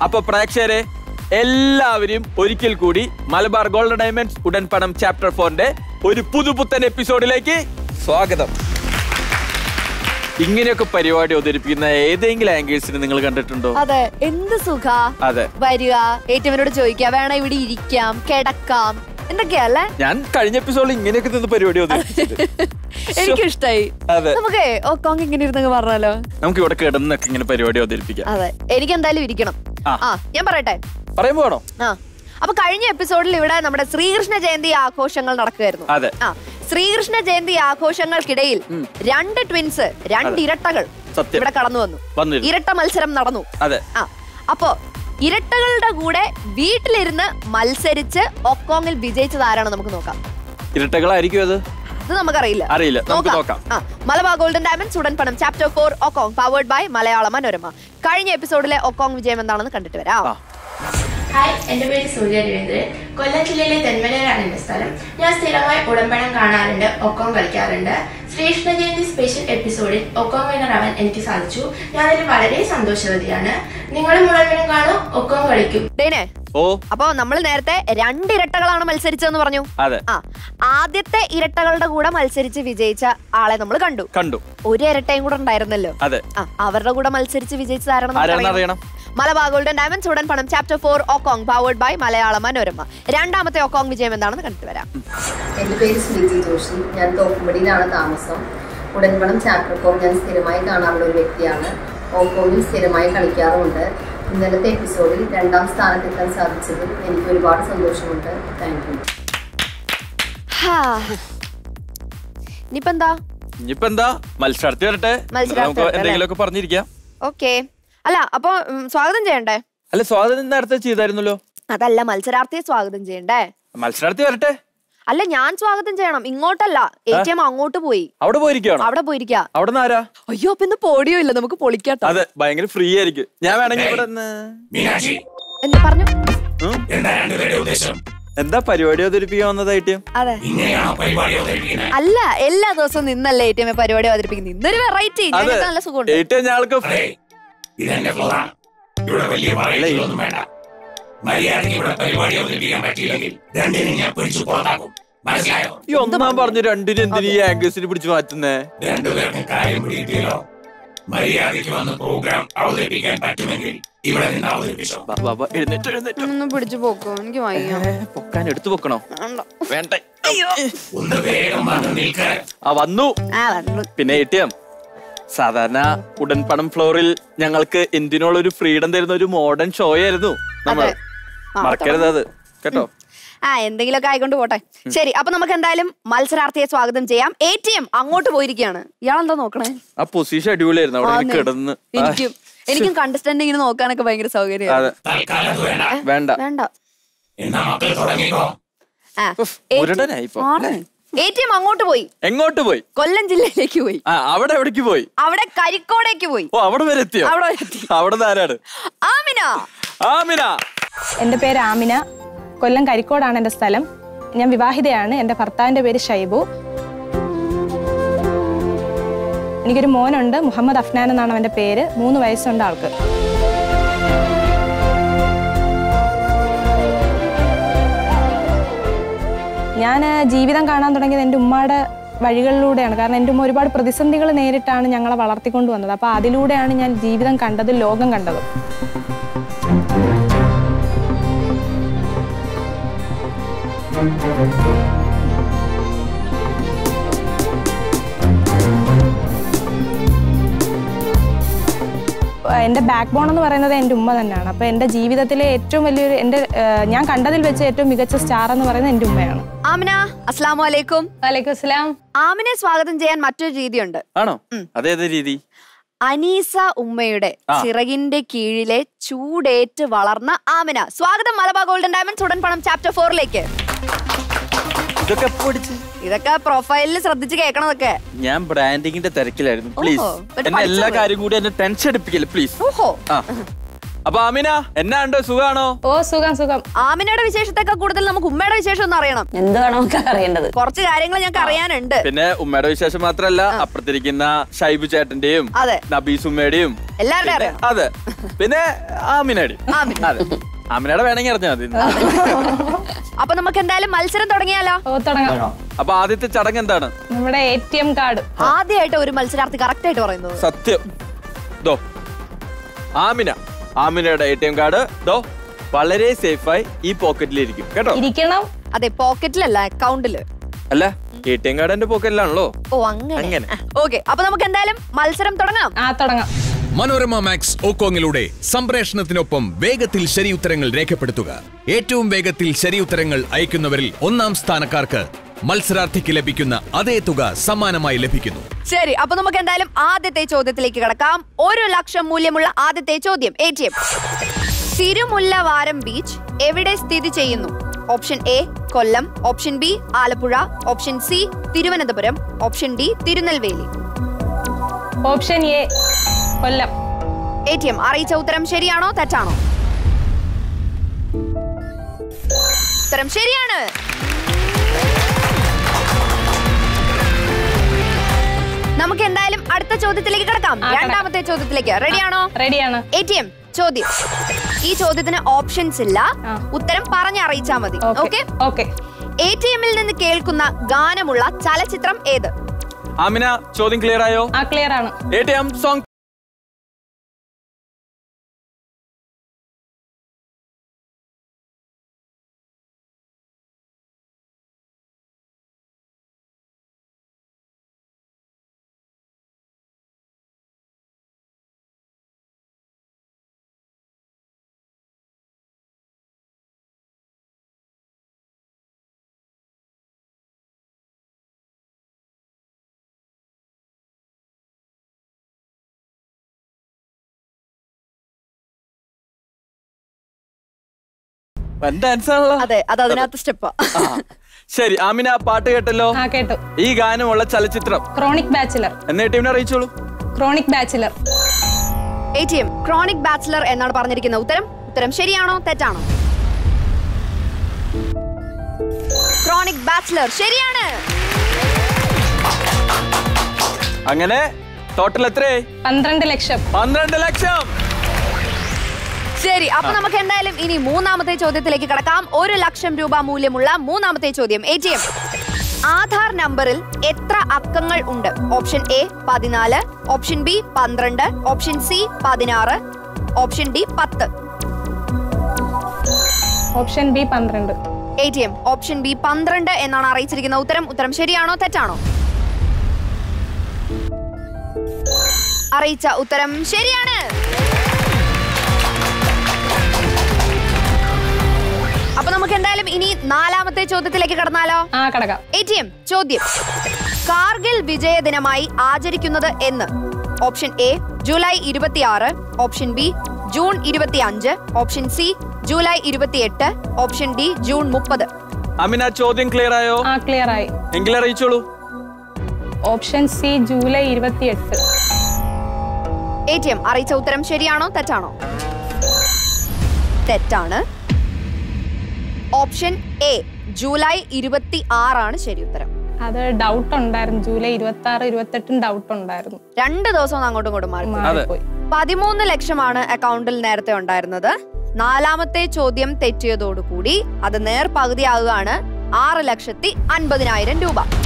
അപ്പൊ പ്രേക്ഷകരെ എല്ലാവരും ഒരിക്കൽ കൂടി മലബാർ ഗോൾഡൻ ഡയമണ്ട്സ് ഉടൻ പണം ചാപ്റ്റർ ഫോറിന്റെ ഒരു പുതുപുത്തൻ എപ്പിസോഡിലേക്ക് സ്വാഗതം ഇങ്ങനെയൊക്കെ പരിപാടി അവതരിപ്പിക്കുന്ന ഏതെങ്കിലും ആംഗിൾസിന് നിങ്ങൾ കണ്ടിട്ടുണ്ടോ അതെ എന്ത് സുഖ അതെ വരിക ഏറ്റവുമനോട് ചോദിക്കുക വേണം ഇവിടെ ഇരിക്കാം കിടക്കാം എന്തൊക്കെയല്ലേ ഞാൻ കഴിഞ്ഞ എപ്പിസോഡിൽ ഇങ്ങനെയൊക്കെ നിന്ന് പരിപാടി അവതരിപ്പിച്ചത് എനിക്കിഷ്ടായി അതെ നമുക്കേ ഓ കോങ് ഇങ്ങനെ ഇരുന്നങ്ങ് പറഞ്ഞാലോ നമുക്ക് ഇവിടെ കിടന്നൊക്കെ ഇങ്ങനെ പരിപാടി അവതരിപ്പിക്കാം അതെ എനിക്ക് എന്തായാലും ഇരിക്കണം ആ. ആ ഞാൻ പറയട്ടെ പറയുമ്പോ വേണോ ആ അപ്പൊ കഴിഞ്ഞ എപ്പിസോഡിൽ ഇവിടെ നമ്മുടെ ശ്രീകൃഷ്ണ ജയന്തി ആഘോഷങ്ങൾ നടക്കുമായിരുന്നു അതെ. ആ ശ്രീകൃഷ്ണ ജയന്തി ആഘോഷങ്ങൾക്കിടയിൽ രണ്ട് ട്വിൻസ് രണ്ട് ഇരട്ടകൾ സത്യം. ഇവിടെ കടന്നു വന്നു വന്നിരുന്നു. ഇരട്ട മത്സരം നടന്നു അതെ ആ അപ്പോ ഇരട്ടകളുടെ കൂടെ വീട്ടിലിരുന്ന് മത്സരിച്ച് ഒക്കോങ്ങിൽ വിജയിച്ചത് ആരാണ് നമുക്ക് നോക്കാം ഇരട്ടകളായിരിക്കും അത് അത് നമുക്കറിയില്ല അറിയില്ല. നമുക്ക് നോക്കാം. ആ മലബാർ ഗോൾഡൻ ഡയമണ്ട്സ് ഉടൻ പണം ചാപ്റ്റർ ഫോർ ഒക്കോങ് പവേർഡ് ബൈ മലയാള മനോരമ കഴിഞ്ഞ എപ്പിസോഡിലെ ഒക്കോങ് വിജയം എന്താണെന്ന് കണ്ടിട്ട് വരാം ആ ഹായ് എൻ്റെ പേര് സൂര്യ രവീന്ദ്രൻ കൊല്ലം ജില്ലയിലെ തെന്മലയിലാണ് എൻ്റെ സ്ഥലം ഞാൻ സ്ഥിരമായി ഉടമ്പടം കാണാറുണ്ട് ഒക്കോം കളിക്കാറുണ്ട് ശ്രീകൃഷ്ണ ജയന്തി സ്പെഷ്യൽ എപ്പിസോഡിൽ ഒക്കോം വിന്നർ ആവാൻ എനിക്ക് സാധിച്ചു ഞാനതിൽ വളരെ സന്തോഷവതിയാണ് നിങ്ങളും ഉടമ്പടം കാണും ഒക്കോം കളിക്കും ഡേനെ ഓ അപ്പോ നമ്മൾ നേരത്തെ രണ്ട് ഇരട്ടകളാണ് മത്സരിച്ചതെന്ന് പറഞ്ഞു അതെ ആ ആദ്യത്തെ ഇരട്ടകളുടെ കൂടെ മത്സരിച്ച് വിജയിച്ച ആളെ നമ്മൾ കണ്ടു കണ്ടു ഒരു ഇരട്ടയും കൂടെ ഉണ്ടായിരുന്നല്ലോ അതെ ആ അവരുടെ കൂടെ മത്സരിച്ച് വിജയിച്ചത് ആരാണെന്ന് ആരാണെന്ന് നമുക്ക് അറിയണം. മലബാർ ഗോൾഡൻ ഡയമണ്ട്സ് ഉടൻ പണം ചാപ്റ്റർ ഫോർ ഒക്കോങ് പവേർഡ് ബൈ മലയാള മനോരമ രണ്ടാമത്തെ ഒക്കോങ് വിജയം എന്താണെന്ന് കണ്ടിട്ട് വരാം എൻ്റെ പേര് സ്മൃതി ജോഷി ഞാൻ തോക്കുംപടിയിലാണ് താമസം ഉടൻപണം ചാപ്റ്റർ ഫോർ ഞാൻ സ്ഥിരമായി കാണാറുള്ള ഒരു വ്യക്തിയാണ് ഓക്കോയിൽ സ്ഥിരമായി കളിക്കാറുമുണ്ട് ഇന്നലത്തെ എപ്പിസോഡിൽ രണ്ടാം സ്ഥാനത്തെത്താൻ സാധിച്ചതിൽ എനിക്ക് ഒരുപാട് സന്തോഷമുണ്ട് താങ്ക് യു ഹാ. ഇനിയിപ്പോ എന്താ ഇനിയിപ്പോ എന്താ മത്സരാർത്ഥി വരട്ടെ മത്സരാർത്ഥി നമുക്ക് വരട്ടെ, എന്തെങ്കിലുമൊക്കെ പറഞ്ഞിരിക്കാം ഓക്കെ അല്ല അപ്പൊ ഉം, സ്വാഗതം ചെയ്യണ്ടേ അല്ല സ്വാഗതം നേരത്തെ ചെയ്തായിരുന്നല്ലോ അതല്ല മത്സരാർത്ഥിയെ സ്വാഗതം ചെയ്യണ്ടേ മത്സരാർത്ഥി വരട്ടെ അല്ല ഞാൻ സ്വാഗതം ചെയ്യണം ഇങ്ങോട്ടല്ല എ ടി എം അങ്ങോട്ട് പോയി അവിടെ പോയിരിക്കുകയാണോ അവിടെ പോയിരിക്ക അവിടെ നിന്ന് ആരാ അയ്യോ അപ്പൊ ഇന്ന് പോടിയോ ഇല്ല നമുക്ക് പൊളിക്കാട്ടോ അതെ ഭയങ്കര ഫ്രീ ആയിരിക്കും ഞാൻ വേണമെങ്കിൽ ഇവിടെ നിന്ന് മീനാക്ഷി എന്താ പറഞ്ഞു ഉം? എന്താ രണ്ടുപേരുടെ ഉദ്ദേശം എന്താ പരിപാടി അവതരിപ്പിക്കാൻ വന്നതായിട്ട് അതെ ഇങ്ങനെയാണോ പരിപാടി അവതരിപ്പിക്കുന്നത് അല്ല എല്ലാ ദിവസവും നിന്നല്ലേ എ ടി എം പരിപാടി അവതരിപ്പിക്കുന്നത് ഇന്നൊരു വെറൈറ്റി അതെ ഞങ്ങൾക്ക് നല്ല സുഖമുണ്ട് ഏറ്റവും ഞങ്ങൾക്ക് അതെ ഇതെന്റെ ഫ്ലോറാണ് ഇവിടെ വലിയ പറയലൊന്നും വേണ്ട മര്യാദയ്ക്ക് ഇവിടെ പരിപാടി അവതരിപ്പിക്കാൻ പറ്റിയില്ലെങ്കിൽ രണ്ടിനും ഞാൻ പിടിച്ചു പുറത്താക്കും മനസ്സിലായോ ഈ ഒന്നാം പറഞ്ഞു രണ്ടിനും എന്തിനു ഈ ആംഗിൾസിന് പിടിച്ച് മാറ്റുന്നേ രണ്ടുപേർക്കും കാര്യം പിടിയിട്ടില്ലോ മര്യാദയ്ക്ക് വന്ന് പ്രോഗ്രാം അവതരിപ്പിക്കാൻ പറ്റുമെങ്കിൽ ഇവിടെ നിന്ന് അവതരിപ്പിച്ചോ വാ, വാ, വാ, എഴുന്നേറ്റ് എഴുന്നേറ്റ് ഒന്ന് പിടിച്ചു പോക്കോ എനിക്ക് വയ്യ ഏ, പൊക്കാൻ എടുത്തു വെക്കണോ വേണ്ട ഒന്ന് വേഗം വന്ന് നിൽക്കാൻ ആ വന്നു ആ വന്നു പിന്നെ എ ടി എം സാധാരണ ഉടൻ പണം ഫ്ലോറിൽ ഞങ്ങൾക്ക് എന്തിനുള്ള ഒരു ഫ്രീഡം തരുന്ന ഒരു മോഡേൺ ഷോ ആയിരുന്നു നമ്മൾ അതെ. ആ, മറക്കരുത് അത് കേട്ടോ ആ എന്തെങ്കിലുമൊക്കെ ആയിക്കൊണ്ട് പോട്ടെ ശരി അപ്പൊ നമുക്ക് എന്തായാലും മത്സരാർത്ഥിയെ സ്വാഗതം ചെയ്യാം എ ടി എം അങ്ങോട്ട് പോയിരിക്കുകയാണ് ഇയാളെന്താ നോക്കണേ ആ പൊസിഷൻ അടിപൊളിയായിരുന്നു അവിടെ ഇങ്ങനെ ആന്നേ. കിടന്ന് ആ, എനിക്കും എനിക്കും കണ്ടസ്റ്റന്റ് ഇങ്ങനെ നോക്കാനൊക്കെ ഭയങ്കര സൗകര്യം അതെ തൽക്കാലം അത് വേണ്ട വേണ്ട വേണ്ട എന്നാ മക്കൾ തുടങ്ങിക്കോ ആ ഉഫ്, മുരടനായി ഇപ്പൊ. എ ടി എം അങ്ങോട്ട് പോയി എങ്ങോട്ട് പോയി കൊല്ലം ജില്ലയിലേക്ക് പോയി ആ അവിടെ എവിടേക്ക് പോയി അവിടെ കരിക്കോടേക്ക് പോയി ഓ അവിടെ വരെ എത്തിയോ അവിടെ വരെ എത്തി. അവിടെ നിന്ന് ആരാണ് ആമിന ആമിന എൻ്റെ പേര് ആമിന കൊല്ലം കരിക്കോടാണ് എൻ്റെ സ്ഥലം ഞാൻ വിവാഹിതയാണ് എൻ്റെ ഭർത്താവിൻ്റെ പേര് ഷൈബു എനിക്കൊരു മോനുണ്ട് മുഹമ്മദ് അഫ്നാൻ എന്നാണ് അവൻ്റെ പേര് മൂന്ന് വയസ്സുണ്ട് ആൾക്ക് ഞാൻ ജീവിതം കാണാൻ തുടങ്ങിയത് എൻ്റെ ഉമ്മയുടെ വഴികളിലൂടെയാണ് കാരണം എൻ്റെ ഉമ്മ ഒരുപാട് പ്രതിസന്ധികൾ നേരിട്ടാണ് ഞങ്ങളെ വളർത്തിക്കൊണ്ട് വന്നത് അപ്പോൾ അതിലൂടെയാണ് ഞാൻ ജീവിതം കണ്ടതും ലോകം കണ്ടതും എൻ്റെ ബാക്ക് ബോൺ എന്ന് പറയുന്നത് എൻ്റെ ഉമ്മ തന്നെയാണ് അപ്പോൾ എൻ്റെ ജീവിതത്തിലെ ഏറ്റവും വലിയൊരു എൻ്റെ ഏഹ്, ഞാൻ കണ്ടതിൽ വെച്ച് ഏറ്റവും മികച്ച സ്റ്റാർ എന്ന് പറയുന്നത് എൻ്റെ ഉമ്മയാണ് ആമിന അസ്ലാമു അലൈക്കും വലൈക്കും അസ്സലാം ആമിനെ സ്വാഗതം ചെയ്യാൻ മറ്റൊരു രീതിയുണ്ട് ആണോ അതേത് രീതി അനീസ ഉമ്മയുടെ ആ. ചിറകിന്റെ കീഴിലെ ചൂടേറ്റ് വളർന്ന ആമിന സ്വാഗതം മലബാർ ഗോൾഡൻ ഡയമണ്ട്സ് ഉടൻ പണം ചാപ്റ്റർ ഫോറിലേക്ക് ഇതൊക്കെ എപ്പോ പഠിച്ച് ഇതൊക്കെ പ്രൊഫൈലിൽ ശ്രദ്ധിച്ച് കേൾക്കണതൊക്കെ ഞാൻ ബ്രാൻഡിങ്ങിന്റെ തിരക്കിലായിരുന്നു പ്ലീസ് ഓഹോ, എന്നിട്ട് എന്നെ എല്ലാ പഠിച്ചോ? കാര്യം കൂടി എന്നെ ടെൻഷൻ എടുപ്പിക്കല്ലേ പ്ലീസ് ഓഹോ ആ അപ്പൊ അമിന എന്നാ ഉണ്ട് സുഖാണോ ഓ സുഖം സുഖം ആമിനയുടെ വിശേഷത്തൊക്കെ കൂടുതൽ നമുക്ക് ഉമ്മയുടെ വിശേഷം ഒന്ന് അറിയണം എന്താണ് നമുക്ക് അറിയേണ്ടത് കുറച്ച് കാര്യങ്ങൾ ഞങ്ങൾക്ക് അറിയാനുണ്ട് പിന്നെ ഉമ്മയുടെ വിശേഷം മാത്രല്ല അപ്പുറത്തിരിക്കുന്ന ഷൈബു ചേട്ടന്റെയും അതെ. നബീസ് ഉമ്മയുടെയും എല്ലാവരുടെയും പിന്നെ- അറിയണം അതെ പിന്നെ ആമിനയുടെയും ആമിന. അതെ ആമിനയുടെ വേണമെങ്കിൽ അറിഞ്ഞാൽ മതി അപ്പൊ നമുക്ക് എന്തായാലും മത്സരം തുടങ്ങിയാലോ ഓ തുടങ്ങാം അപ്പൊ ആദ്യത്തെ ചടങ്ങ് എന്താണ് നമ്മുടെ എ ടി എം കാർഡ് ആദ്യമായിട്ട് ഒരു മത്സരാർത്ഥി കറക്റ്റ് ആയിട്ട് പറയുന്നത് സത്യം ദോ ആമിന ആമിനയുടെ എ ടി എം കാർഡ് ദോ വളരെ സേഫായി ഈ പോക്കറ്റിലിരിക്കും കേട്ടോ ഇരിക്കണം അതെ പോക്കറ്റിലല്ല അക്കൗണ്ടില് അല്ല എ ടി എം കാർഡ് എന്റെ പോക്കറ്റിലാണല്ലോ ഓ അങ്ങനെ അങ്ങനെ. ഓക്കെ അപ്പൊ നമുക്ക് എന്തായാലും മത്സരം തുടങ്ങാം ആ തുടങ്ങാം മനോരമ മാക്സ് ഓക്കോങ്ങിലൂടെ സംപ്രേഷണത്തിനൊപ്പം വേഗത്തിൽ ശരിയുത്തരങ്ങൾ രേഖപ്പെടുത്തുക ഏറ്റവും വേഗത്തിൽ ശരിയുത്തരങ്ങൾ അയക്കുന്നവരിൽ ഒന്നാം സ്ഥാനക്കാർക്ക് മത്സരാർത്ഥിക്ക് ലഭിക്കുന്ന അതേ തുക സമ്മാനമായി ലഭിക്കുന്നു ശരി അപ്പൊ നമുക്ക് എന്തായാലും ആദ്യത്തെ ചോദ്യത്തിലേക്ക് കിടക്കാം ഒരു ലക്ഷം മൂല്യമുള്ള ആദ്യത്തെ ചോദ്യം A T M Thirumullavaram beach എവിടെ സ്ഥിതി ചെയ്യുന്നു option A Kollam option B Alappuzha option C Thiruvananthapuram option D Tirunelveli option A Kollam A T M അറിയിച്ച ഉത്തരം ശരിയാണോ തെറ്റാണോ ഉത്തരം ശരിയാണ് നമുക്ക് എന്തായാലും അടുത്ത ചോദ്യത്തിലേക്ക് കിടക്കാം ആ, കിടക്കാം. രണ്ടാമത്തെ ചോദ്യത്തിലേക്ക് റെഡിയാണോ റെഡിയാണ് എ ടി എം ചോദ്യം ഈ ചോദ്യത്തിന് ഓപ്ഷൻസ് ഇല്ല ആ. ഉത്തരം പറഞ്ഞറിയിച്ചാ മതി ഓക്കെ ഓക്കെ എ ടി എമ്മിൽ നിന്ന് കേൾക്കുന്ന ഗാനമുള്ള ചലച്ചിത്രം ഏത് ആമിന ചോദ്യം ക്ലിയർ ആയോ ആ ക്ലിയർ ആണ് എ ടി എം സോങ് എന്റെ ആൻസർ ആണല്ലോ അതെ അത് അതിനകത്ത് സ്റ്റെപ്പ് ആ. ശരി ആമിന പാട്ട് കേട്ടല്ലോ ആ കേട്ടു ഈ ഗാനമുള്ള ചലച്ചിത്രം ക്രോണിക് ബാച്ചിലർ എന്നെ ടീമിനെ അറിയിച്ചോളൂ chronic bachelor A T M chronic bachelor എന്നാണ് പറഞ്ഞിരിക്കുന്ന ഉത്തരം ഉത്തരം ശരിയാണോ തെറ്റാണോ ക്രോണിക് ബാച്ചിലർ ശരിയാണ് അങ്ങനെ ടോട്ടൽ എത്രയായി പന്ത്രണ്ട് ലക്ഷം പന്ത്രണ്ട് ലക്ഷം ശരി അപ്പൊ നമുക്ക് എന്തായാലും ഇനി മൂന്നാമത്തെ ചോദ്യത്തിലേക്ക് കടക്കാം ഒരു ലക്ഷം രൂപ മൂല്യമുള്ള മൂന്നാമത്തെ ചോദ്യം എ ടി എം ആധാർ നമ്പറിൽ എത്ര അക്കങ്ങൾ ഉണ്ട് ഓപ്ഷൻ എ പതിനാല് ഓപ്ഷൻ ബി പന്ത്രണ്ട് ഓപ്ഷൻ സി പതിനാറ് ഓപ്ഷൻ ഡി പത്ത് ഓപ്ഷൻ ബി പന്ത്രണ്ട് A T M option B പന്ത്രണ്ട് എന്നാണ് അറിയിച്ചിരിക്കുന്ന ഉത്തരം ഉത്തരം ശരിയാണോ തെറ്റാണോ അറിയിച്ച ഉത്തരം ശരിയാണ് അപ്പൊ നമുക്ക് എന്തായാലും ഇനി നാലാമത്തെ ചോദ്യത്തിലേക്ക് കടന്നാലോ ആ കടക്കാം എ ടി എം ചോദ്യം കാർഗിൽ വിജയ ദിനമായി ആചരിക്കുന്നത് എന്ന് ഓപ്ഷൻ എ ജൂലൈ ഇരുപത്തിയാറ് ഓപ്ഷൻ ബി ജൂൺ ഇരുപത്തിയഞ്ച് ഓപ്ഷൻ സി ജൂലൈ ഇരുപത്തിയെട്ട് ഓപ്ഷൻ ഡി ജൂൺ മുപ്പത് അമിന ചോദ്യം ക്ലിയർ ആയോ ആ ക്ലിയർ ആയി എങ്കിൽ അറിയിച്ചോളൂ ഓപ്ഷൻ സി ജൂലൈ ഇരുപത്തിയെട്ട് എ ടി എം അറിയിച്ച ഉത്തരം ശരിയാണോ തെറ്റാണോ തെറ്റാണ് ഓപ്ഷൻ എ ജൂലൈ ഇരുപത്തി ആറാണ് ശരി ഉത്തരം അത് ഡൗട്ട് ഉണ്ടായിരുന്നു ജൂലൈ ഇരുപത്തി ആറ് ഇരുപത്തെട്ടും ഡൗട്ട് ഉണ്ടായിരുന്നു രണ്ട് ദിവസം ഒന്ന് അങ്ങോട്ടും ഇങ്ങോട്ടും മാറി മാറിപ്പോയി പതിമൂന്ന് ലക്ഷമാണ് അക്കൗണ്ടിൽ നേരത്തെ ഉണ്ടായിരുന്നത് നാലാമത്തെ ചോദ്യം തെറ്റിയതോടുകൂടി അത് നേർ പകുതിയാകുകയാണ് ആറ് ലക്ഷത്തി അൻപതിനായിരം രൂപ